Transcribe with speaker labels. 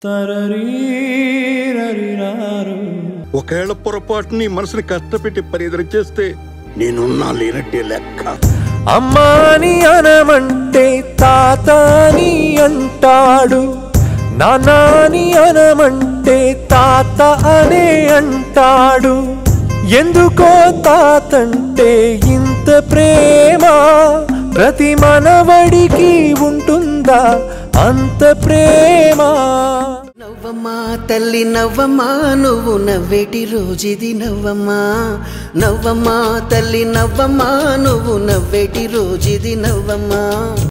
Speaker 1: ఒకవేళ పొరపాటు నీ మనసుని కష్టపెట్టి పరిధి చేస్తే నేనున్నా లేనట్టే లెక్క
Speaker 2: అమ్మాని అనమంటే తాతాని అంటాడు నానాని అనమంటే తాత అనే అంటాడు ఎందుకో తాతంటే ఇంత ప్రేమ ప్రతి మనవడికి ఉంటుందా అంత ప్రేమ
Speaker 3: నవ్వమ్మా తల్లి నవ్వమ్మా నువ్వు నవ్వేటి రోజుది నవ్వమ్మా నవ్వమ్మా తల్లి నవ్వమ్మా నువ్వు నవ్వేటి రోజుది నవ్వమ్మా